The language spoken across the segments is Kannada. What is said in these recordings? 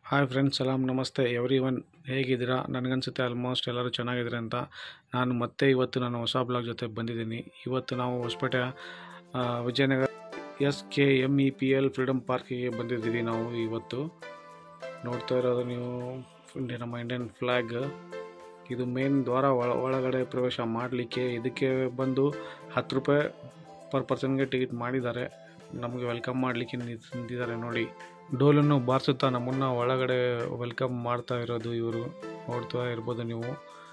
ಹಾಯ್ ಫ್ರೆಂಡ್ಸ್ ಸಲಾಂ ನಮಸ್ತೆ ಎವ್ರಿ ಒನ್ ಹೇಗಿದ್ದೀರಾ ನನಗನ್ಸುತ್ತೆ ಆಲ್ಮೋಸ್ಟ್ ಎಲ್ಲರೂ ಚೆನ್ನಾಗಿದ್ದೀರಾ ಅಂತ ನಾನು ಮತ್ತೆ ಇವತ್ತು ನಾನು ಹೊಸ ಬ್ಲಾಗ್ ಜೊತೆ ಬಂದಿದ್ದೀನಿ ಇವತ್ತು ನಾವು ಹೊಸಪೇಟೆ ಆ, Vijayanagara S K M E P L freedom ಪಾರ್ಕಿಗೆ ಬಂದಿದ್ದೀವಿ ನಾವು ಇವತ್ತು ನೋಡ್ತಾ ಇರೋದು ನೀವು ಇಂಡಿಯಾ ನಮ್ಮ ಇಂಡಿಯನ್ ಫ್ಲ್ಯಾಗ್ ಇದು ಮೇನ್ ದ್ವಾರ ಒಳ ಒಳಗಡೆ ಪ್ರವೇಶ ಮಾಡಲಿಕ್ಕೆ ಇದಕ್ಕೆ ಬಂದು ಹತ್ತು ರೂಪಾಯಿ ಪರ್ ಪರ್ಸನ್ಗೆ ಟಿಕೆಟ್ ಮಾಡಿದ್ದಾರೆ ನಮಗೆ ವೆಲ್ಕಮ್ ಮಾಡಲಿಕ್ಕೆ ನಿಂತಿದ್ದಾರೆ ನೋಡಿ ಡೋಲನ್ನು ಬಾರಿಸುತ್ತಾ ನಮ್ಮನ್ನು ಒಳಗಡೆ ವೆಲ್ಕಮ್ ಮಾಡ್ತಾ ಇರೋದು ಇವರು ನೋಡ್ತಾ ಇರ್ಬೋದು ನೀವು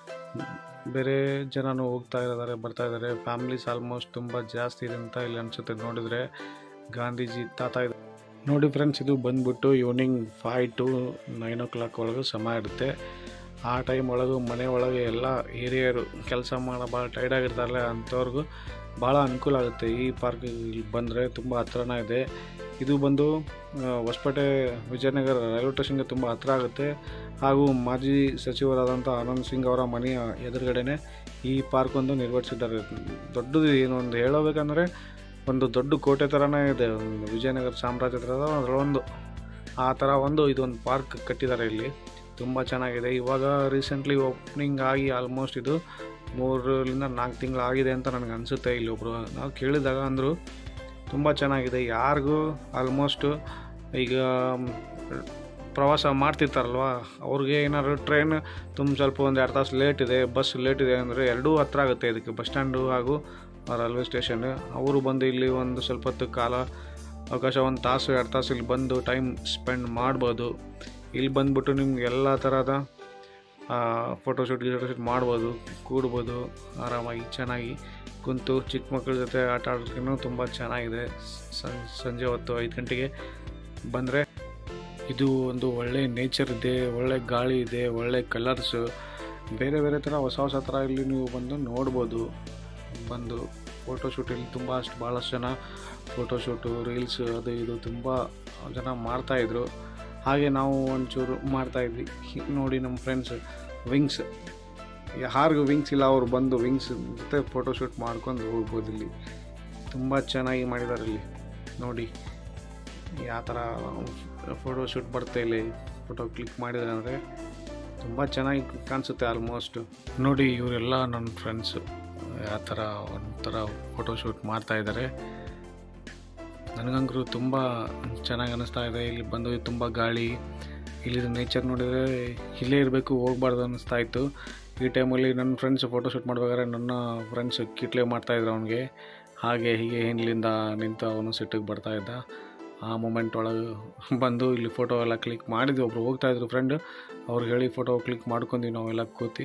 ಬೇರೆ ಜನನೂ ಹೋಗ್ತಾ ಇದ್ದಾರೆ ಬರ್ತಾ ಇದ್ದಾರೆ ಫ್ಯಾಮಿಲೀಸ್ ಆಲ್ಮೋಸ್ಟ್ ತುಂಬ ಜಾಸ್ತಿ ಇದೆ ಅಂತ ಇಲ್ಲಿ ಅನಿಸುತ್ತೆ ನೋಡಿದರೆ ಗಾಂಧೀಜಿ ತಾತ ಇದೆ ನೋಡಿ ಫ್ರೆಂಡ್ಸ್ ಇದು ಬಂದ್ಬಿಟ್ಟು evening five to nine o'clock ಒಳಗೆ ಸಮಯ ಇರುತ್ತೆ ಆ ಟೈಮ್ ಒಳಗೆ ಮನೆ ಒಳಗೆ ಎಲ್ಲ ಹಿರಿಯರು ಕೆಲಸ ಮಾಡೋ ಭಾಳ ಟೈರ್ಡ್ ಆಗಿರ್ತಾರಲ್ಲ ಅಂಥವ್ರಿಗೂ ಭಾಳ ಅನುಕೂಲ ಆಗುತ್ತೆ ಈ ಪಾರ್ಕ್ ಇಲ್ಲಿ ಬಂದರೆ ತುಂಬ ಹತ್ರನೇ ಇದೆ ಇದು ಬಂದು ಆ, ಹೊಸಪೇಟೆ ವಿಜಯನಗರ ರೈಲ್ವೆ ಸ್ಟೇಷನ್ಗೆ ತುಂಬ ಹತ್ರ ಆಗುತ್ತೆ ಹಾಗೂ ಮಾಜಿ ಸಚಿವರಾದಂಥ ಆನಂದ್ ಸಿಂಗ್ ಅವರ ಮನೆಯ ಎದುರುಗಡೆನೆ ಈ ಪಾರ್ಕ್ ಒಂದು ನಿರ್ವಹಿಸಿದ್ದಾರೆ ದೊಡ್ಡದು ಏನು ಒಂದು ಹೇಳಬೇಕಂದ್ರೆ ಒಂದು ದೊಡ್ಡ ಕೋಟೆ ಥರನೇ ಇದೆ ಒಂದು ವಿಜಯನಗರ ಸಾಮ್ರಾಜ್ಯ ಥರದ ಅದರಲ್ಲೊಂದು ಆ ಥರ ಒಂದು ಇದೊಂದು ಪಾರ್ಕ್ ಕಟ್ಟಿದ್ದಾರೆ ಇಲ್ಲಿ ತುಂಬ ಚೆನ್ನಾಗಿದೆ ಇವಾಗ ರೀಸೆಂಟ್ಲಿ ಓಪನಿಂಗ್ ಆಗಿ ಆಲ್ಮೋಸ್ಟ್ ಇದು ಮೂರರಿಂದ ನಾಲ್ಕು ತಿಂಗಳು ಆಗಿದೆ ಅಂತ ನನಗೆ ಅನಿಸುತ್ತೆ ಇಲ್ಲಿ ಒಬ್ಬರು ನಾವು ಕೇಳಿದಾಗ ಅಂದರು ತುಂಬ ಚೆನ್ನಾಗಿದೆ ಯಾರಿಗೂ ಆಲ್ಮೋಸ್ಟು ಈಗ ಮ್, ಪ್ರವಾಸ ಮಾಡ್ತಿರ್ತಾರಲ್ವ ಅವ್ರಿಗೆ ಏನಾದ್ರು ಟ್ರೈನ್ ತುಂಬ ಸ್ವಲ್ಪ ಒಂದು ಎರಡು ತಾಸು ಲೇಟ್ ಇದೆ ಬಸ್ ಲೇಟ್ ಇದೆ ಅಂದರೆ ಎರಡೂ ಹತ್ರ ಆಗುತ್ತೆ ಇದಕ್ಕೆ ಬಸ್ ಸ್ಟ್ಯಾಂಡು ಹಾಗೂ ರೈಲ್ವೆ ಸ್ಟೇಷನ್ ಅವರು ಬಂದು ಇಲ್ಲಿ ಒಂದು ಸ್ವಲ್ಪ ಹೊತ್ತು ಕಾಲ ಅವಕಾಶ ಒಂದು ತಾಸು ಎರಡು ತಾಸು ಇಲ್ಲಿ ಬಂದು ಟೈಮ್ ಸ್ಪೆಂಡ್ ಮಾಡ್ಬೋದು ಇಲ್ಲಿ ಬಂದ್ಬಿಟ್ಟು ನಿಮ್ಗೆ ಎಲ್ಲ ಥರದ ಫೋಟೋಶೂಟ್ ಗಿಟೋಶೂಟ್ ಮಾಡ್ಬೋದು ಕೂಡ್ಬೋದು ಆರಾಮಾಗಿ ಚೆನ್ನಾಗಿ ಕುಂತು ಚಿಕ್ಕ ಮಕ್ಕಳ ಜೊತೆ ಆಟ ಆಡೋದಕ್ಕೂ ತುಂಬ ಚೆನ್ನಾಗಿದೆ ಸಂ- ಸಂಜೆ ಹೊತ್ತು ಐದು ಗಂಟೆಗೆ ಬಂದರೆ ಇದು ಒಂದು ಒಳ್ಳೆ ನೇಚರ್ ಇದೆ ಒಳ್ಳೆ ಗಾಳಿ ಇದೆ ಒಳ್ಳೆ ಕಲರ್ಸು ಬೇರೆ ಬೇರೆ ಥರ ಹೊಸ ಹೊಸ ಥರ ಇಲ್ಲಿ ನೀವು ಬಂದು ನೋಡ್ಬೋದು ಬಂದು ಫೋಟೋಶೂಟ್ ಇಲ್ಲಿ ತುಂಬ ಅಷ್ಟು ಭಾಳಷ್ಟು ಜನ ಫೋಟೋಶೂಟು ರೀಲ್ಸ್ ಅದು ಇದು ತುಂಬ ಜನ ಮಾಡ್ತಾಯಿದ್ರು ಹಾಗೆ ನಾವು ಒಂಚೂರು ಮಾಡ್ತಾಯಿದ್ವಿ ಹಿ- ನೋಡಿ ನಮ್ಮ ಫ್ರೆಂಡ್ಸ್ ವಿಂಗ್ಸ್ ಯಾರಿಗೂ ವಿಂಗ್ಸ್ ಇಲ್ಲ ಅವ್ರು ಬಂದು ವಿಂಗ್ಸ್ ಜೊತೆ ಫೋಟೋಶೂಟ್ ಮಾಡ್ಕೊಂಡು ಹೋಗ್ಬೋದು ಇಲ್ಲಿ ತುಂಬ ಚೆನ್ನಾಗಿ ಮಾಡಿದ್ದಾರೆ ಇಲ್ಲಿ ನೋಡಿ ಯಾವ ಥರ ಫೋಟೋಶೂಟ್ ಬರುತ್ತೆ ಇಲ್ಲಿ ಫೋಟೋ ಕ್ಲಿಕ್ ಮಾಡಿದ್ದಾರೆ ಅಂದರೆ ತುಂಬ ಚೆನ್ನಾಗಿ ಕಾಣಿಸುತ್ತೆ ಆಲ್ಮೋಸ್ಟ್ ನೋಡಿ ಇವರೆಲ್ಲ ನನ್ನ ಫ್ರೆಂಡ್ಸು ಯಾವ ಥರ ಒಂಥರ ಫೋಟೋಶೂಟ್ ಮಾಡ್ತಾ ಇದ್ದಾರೆ ನನಗಂಕರು ತುಂಬ ಚೆನ್ನಾಗಿ ಅನ್ನಿಸ್ತಾ ಇದೆ ಇಲ್ಲಿ ಬಂದು ತುಂಬ ಗಾಳಿ ಇಲ್ಲಿದು ನೇಚರ್ ನೋಡಿದರೆ ಇಲ್ಲೇ ಇರಬೇಕು ಹೋಗ್ಬಾರ್ದು ಅನ್ನಿಸ್ತಾ ಇತ್ತು ಈ ಟೈಮಲ್ಲಿ ನನ್ನ ಫ್ರೆಂಡ್ಸ್ ಫೋಟೋಶೂಟ್ ಮಾಡ್ಬೇಕಾದ್ರೆ ನನ್ನ ಫ್ರೆಂಡ್ಸ್ ಕಿಟ್ಲೆ ಮಾಡ್ತಾಯಿದ್ರು ಅವನಿಗೆ ಹಾಗೆ ಹೀಗೆ ಹಿಂದ್ಲಿಂದ ನಿಂತು ಅವನು ಸಿಟ್ಟಿಗೆ ಬರ್ತಾ ಇದ್ದ ಆ ಮೂಮೆಂಟ್ ಒಳಗೆ ಬಂದು ಇಲ್ಲಿ ಫೋಟೋ ಎಲ್ಲ ಕ್ಲಿಕ್ ಮಾಡಿದ್ವಿ ಒಬ್ರು ಹೋಗ್ತಾಯಿದ್ರು ಫ್ರೆಂಡ್ ಅವ್ರಿಗೆ ಹೇಳಿ ಫೋಟೋ ಕ್ಲಿಕ್ ಮಾಡ್ಕೊಂಡ್ವಿ ನಾವೆಲ್ಲ ಕೂತಿ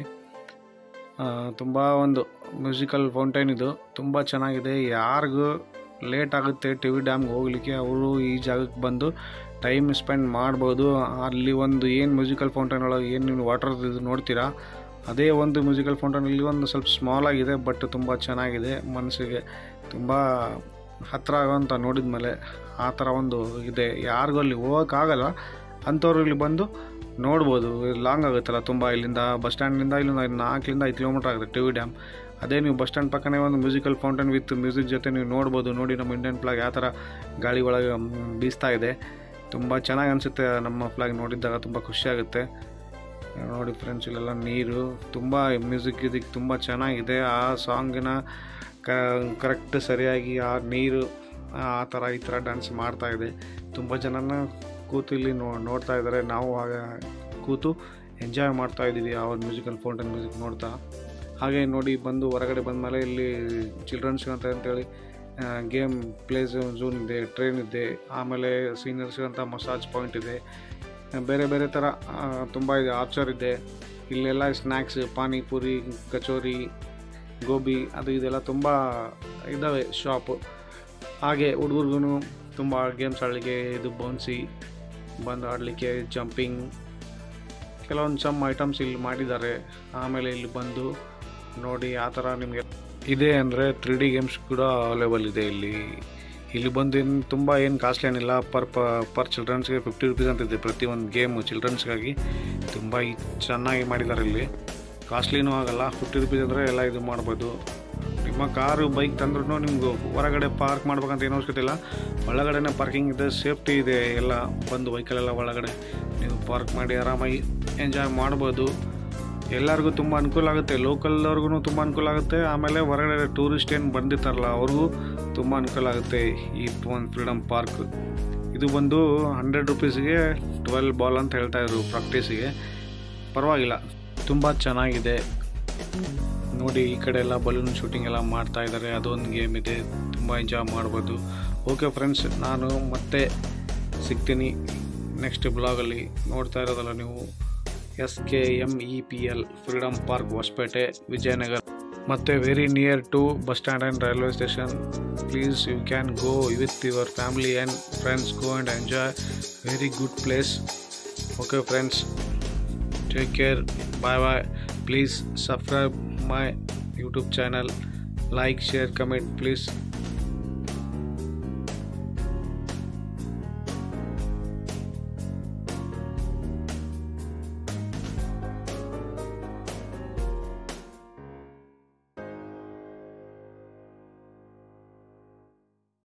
ತುಂಬ ಒಂದು ಮ್ಯೂಸಿಕಲ್ ಫೌಂಟೈನ್ ಇದು ತುಂಬ ಚೆನ್ನಾಗಿದೆ ಯಾರಿಗೂ ಲೇಟ್ ಆಗುತ್ತೆ ಟಿ ವಿ ಡ್ಯಾಮ್ಗೆ ಹೋಗ್ಲಿಕ್ಕೆ ಅವರು ಈ ಜಾಗಕ್ಕೆ ಬಂದು ಟೈಮ್ ಸ್ಪೆಂಡ್ ಮಾಡ್ಬೋದು ಅಲ್ಲಿ ಒಂದು ಏನು ಮ್ಯೂಸಿಕಲ್ ಫೌಂಟೈನ್ ಒಳಗೆ ಏನು ನೀವು ವಾಟರ್ ಇದು ನೋಡ್ತೀರಾ ಅದೇ ಒಂದು ಮ್ಯೂಸಿಕಲ್ ಫೌಂಟೈನ್ ಇಲ್ಲಿ ಒಂದು ಸ್ವಲ್ಪ ಸ್ಮಾಲ್ ಆಗಿದೆ ಬಟ್ ತುಂಬ ಚೆನ್ನಾಗಿದೆ ಮನಸ್ಸಿಗೆ ತುಂಬ ಹತ್ತಿರ ಆಗೋಂಥ ನೋಡಿದ ಮೇಲೆ ಆ ಥರ ಒಂದು ಇದೆ ಯಾರಿಗೂ ಅಲ್ಲಿ ಹೋಗೋಕ್ಕಾಗಲ್ಲ ಅಂಥವ್ರು ಇಲ್ಲಿ ಬಂದು ನೋಡ್ಬೋದು ಲಾಂಗ್ ಆಗುತ್ತಲ್ಲ ತುಂಬ ಇಲ್ಲಿಂದ ಬಸ್ ಸ್ಟ್ಯಾಂಡ್ನಿಂದ ಇಲ್ಲಿಂದ ನಾಲ್ಕರಿಂದ ಐದು ಕಿಲೋಮೀಟ್ರ್ ಆಗುತ್ತೆ ಟಿ ವಿ ಡ್ಯಾಮ್ ಅದೇ ನೀವು ಬಸ್ ಸ್ಟ್ಯಾಂಡ್ ಪಕ್ಕನೇ ಒಂದು ಮ್ಯೂಸಿಕಲ್ ಫೌಂಟೈನ್ ವಿತ್ ಮ್ಯೂಸಿಕ್ ಜೊತೆ ನೀವು ನೋಡ್ಬೋದು ನೋಡಿ ನಮ್ಮ ಇಂಡಿಯನ್ ಫ್ಲಾಗ್ ಯಾವ ಥರ ಗಾಳಿ ಒಳಗೆ ಮ್, ಬೀಸ್ತಾ ಇದೆ ತುಂಬ ಚೆನ್ನಾಗಿ ಅನಿಸುತ್ತೆ ನಮ್ಮ ಫ್ಲಾಗ್ ನೋಡಿದ್ದಾಗ ತುಂಬ ಖುಷಿಯಾಗುತ್ತೆ ನೋಡಿ ಫ್ರೆಂಡ್ಸ್ ಇಲ್ಲೆಲ್ಲ ನೀರು ತುಂಬ ಮ್ಯೂಸಿಕ್ ಇದಕ್ಕೆ ತುಂಬ ಚೆನ್ನಾಗಿದೆ ಆ ಸಾಂಗಿನ ಕರೆಕ್ಟ್ ಸರಿಯಾಗಿ ಆ ನೀರು ಆ ಥರ ಈ ಥರ ಡ್ಯಾನ್ಸ್ ಮಾಡ್ತಾ ಇದೆ ತುಂಬ ಜನನ ಕೂತು ಇಲ್ಲಿ ನೋ ನೋಡ್ತಾ ಇದ್ದಾರೆ ನಾವು ಆಗ ಕೂತು ಎಂಜಾಯ್ ಮಾಡ್ತಾ ಇದ್ದೀವಿ ಆ ಒಂದು ಮ್ಯೂಸಿಕಲ್ ಫೌಂಟೈನ್ ಮ್ಯೂಸಿಕ್ ನೋಡ್ತಾ ಹಾಗೆ ನೋಡಿ ಬಂದು ಹೊರಗಡೆ ಬಂದಮೇಲೆ ಇಲ್ಲಿ ಚಿಲ್ಡ್ರನ್ಸ್ ಅಂತ ಅಂತೇಳಿ ಗೇಮ್ ಪ್ಲೇಸ್ ಝೋನ್ ಇದೆ ಟ್ರೈನ್ ಇದೆ ಆಮೇಲೆ ಸೀನಿಯರ್ಸ್ ಅಂತ ಮಸಾಜ್ ಪಾಯಿಂಟ್ ಇದೆ ಬೇರೆ ಬೇರೆ ಥರ ತುಂಬ ಇದೆ ಆರ್ಚರ್ ಇದೆ ಇಲ್ಲೆಲ್ಲ ಸ್ನ್ಯಾಕ್ಸ್ ಪಾನಿಪುರಿ ಕಚೋರಿ ಗೋಬಿ ಅದು ಇದೆಲ್ಲ ತುಂಬ ಇದ್ದಾವೆ ಶಾಪು ಹಾಗೆ ಹುಡುಗರಿಗೂ ತುಂಬ ಗೇಮ್ಸ್ ಆಡಲಿಕ್ಕೆ ಇದು ಬೌನ್ಸಿ ಬಂದು ಆಡಲಿಕ್ಕೆ ಜಂಪಿಂಗ್ ಕೆಲವೊಂದು ಸಮ್ ಐಟಮ್ಸ್ ಇಲ್ಲಿ ಮಾಡಿದ್ದಾರೆ ಆಮೇಲೆ ಇಲ್ಲಿ ಬಂದು ನೋಡಿ ಆ ಥರ ನಿಮಗೆ ಇದೆ ಅಂದರೆ ತ್ರೀ ಡಿ ಗೇಮ್ಸ್ ಕೂಡ ಅವೈಲೇಬಲ್ ಇದೆ ಇಲ್ಲಿ ಇಲ್ಲಿ ಬಂದು ಏನು ತುಂಬ ಏನು ಕಾಸ್ಟ್ಲಿ ಏನಿಲ್ಲ ಪರ್ ಪರ್ ಚಿಲ್ಡ್ರನ್ಸ್ಗೆ ಫಿಫ್ಟಿ ರುಪೀಸ್ ಅಂತ ಇದೆ ಪ್ರತಿಯೊಂದು ಗೇಮು ಚಿಲ್ಡ್ರನ್ಸ್ಗಾಗಿ ತುಂಬ ಈ- ಚೆನ್ನಾಗಿ ಮಾಡಿದ್ದಾರೆ ಇಲ್ಲಿ ಕಾಸ್ಟ್ಲಿನೂ ಆಗಲ್ಲ ಫಿಫ್ಟಿ ರುಪೀಸ್ ಅಂದರೆ ಎಲ್ಲ ಇದು ಮಾಡ್ಬೋದು ನಿಮ್ಮ ಕಾರು ಬೈಕ್ ತಂದ್ರೂ ನಿಮ್ಗೆ ಹೊರಗಡೆ ಪಾರ್ಕ್ ಮಾಡ್ಬೇಕಂತ ಏನೂ ಅವಶ್ಯಕತೆ ಇಲ್ಲ ಒಳಗಡೆನೇ ಪಾರ್ಕಿಂಗ್ ಇದೆ ಸೇಫ್ಟಿ ಇದೆ ಎಲ್ಲ ಬಂದು ವೆಹಿಕಲೆಲ್ಲ ಒಳಗಡೆ ನೀವು ಪಾರ್ಕ್ ಮಾಡಿ ಆರಾಮಾಗಿ ಎಂಜಾಯ್ ಮಾಡ್ಬೋದು ಎಲ್ಲರಿಗೂ ತುಂಬ ಅನುಕೂಲ ಆಗುತ್ತೆ ಲೋಕಲ್ದವ್ರಿಗೂ ತುಂಬ ಅನುಕೂಲ ಆಗುತ್ತೆ ಆಮೇಲೆ ಹೊರಗಡೆ ಟೂರಿಸ್ಟ್ ಏನು ಬಂದಿರ್ತಾರಲ್ಲ ಅವ್ರಿಗೂ ತುಂಬ ಅನುಕೂಲ ಆಗುತ್ತೆ ಈ ಒಂದು ಫ್ರೀಡಮ್ ಪಾರ್ಕ್ ಇದು ಬಂದು ಹಂಡ್ರೆಡ್ ರುಪೀಸ್ಗೆ ಟ್ವೆಲ್ ಬಾಲ್ ಅಂತ ಹೇಳ್ತಾ ಇದ್ರು ಪ್ರಾಕ್ಟೀಸಿಗೆ ಪರವಾಗಿಲ್ಲ ತುಂಬ ಚೆನ್ನಾಗಿದೆ ನೋಡಿ ಈ ಕಡೆ ಎಲ್ಲ ಬಲೂನ್ ಶೂಟಿಂಗ್ ಎಲ್ಲ ಮಾಡ್ತಾ ಇದ್ದಾರೆ ಅದೊಂದು ಗೇಮ್ ಇದೆ ತುಂಬ ಎಂಜಾಯ್ ಮಾಡ್ಬೋದು ಓಕೆ ಫ್ರೆಂಡ್ಸ್ ನಾನು ಮತ್ತೆ ಸಿಗ್ತೀನಿ ನೆಕ್ಸ್ಟ್ ಬ್ಲಾಗಲ್ಲಿ ನೋಡ್ತಾ ಇರೋದಲ್ಲ ನೀವು S K M E P L freedom park Hospete Vijayanagara ಮತ್ತು very near to bus stand and railway station please you can go with your family and friends go and enjoy very good place okay friends take care bye bye please subscribe my YouTube channel like share comment please